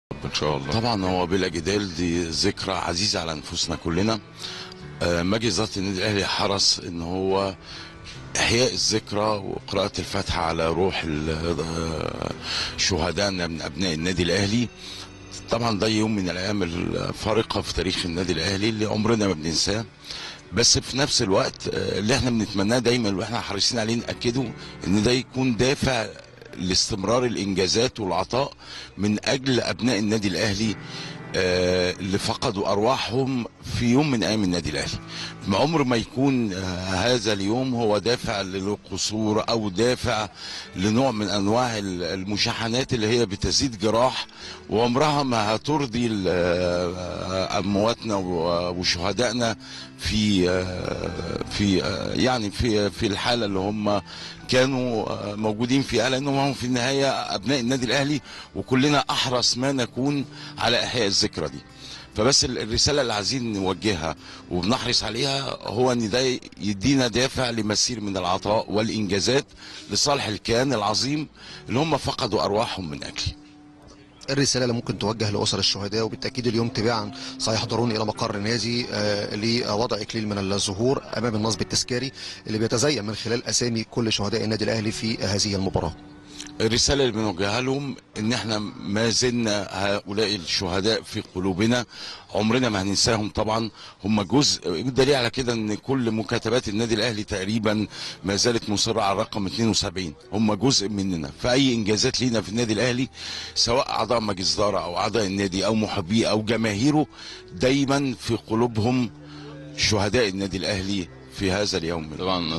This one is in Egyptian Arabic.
ان شاء الله طبعا هو بلا جدال دي ذكرى عزيزه على نفوسنا كلنا آه، مجلس اداره النادي الاهلي حرص ان هو احياء الذكرى وقراءه الفاتحه على روح ال- آه، شهدائنا من ابناء النادي الاهلي طبعا ده يوم من الايام الفارقه في تاريخ النادي الاهلي اللي عمرنا ما بننساه بس في نفس الوقت آه، اللي احنا بنتمناه دايما واحنا حريصين عليه ناكده ان ده يكون دافع لاستمرار الانجازات والعطاء من اجل ابناء النادي الاهلي آه، اللي فقدوا ارواحهم في يوم من ايام النادي الاهلي ما عمر ما يكون آه، هذا اليوم هو دافع للقصور او دافع لنوع من انواع ال- المشاحنات اللي هي بتزيد جراح وعمرها ما هترضي ال- آه، امواتنا و- وشهدائنا في آه، في آه، يعني في في الحاله اللي هم كانوا آه، موجودين فيها لانهم هم في النهايه ابناء النادي الاهلي وكلنا احرص ما نكون على احياء الذكرى دي فبس ال- الرساله اللي عايزين نوجهها وبنحرص عليها هو ان ده يدينا دافع لمسير من العطاء والانجازات لصالح الكيان العظيم اللي هم فقدوا ارواحهم من اجله الرسالة اللي ممكن توجه لأسر الشهداء وبالتأكيد اليوم تباعا سيحضرون إلى مقر النادي آه، لوضع إكليل من الزهور أمام النصب التذكاري اللي بيتزين من خلال أسامي كل شهداء النادي الأهلي في هذه المباراة الرسالة اللي بنوجهها لهم ان احنا ما زلنا هؤلاء الشهداء في قلوبنا عمرنا ما هننساهم طبعا هم جزء بالدليل على كده ان كل مكاتبات النادي الاهلي تقريبا ما زالت مصرة على الرقم 72 هم جزء مننا فاي انجازات لينا في النادي الاهلي سواء اعضاء مجلس اداره او اعضاء النادي او محبيه او جماهيره دايما في قلوبهم شهداء النادي الاهلي في هذا اليوم طبعا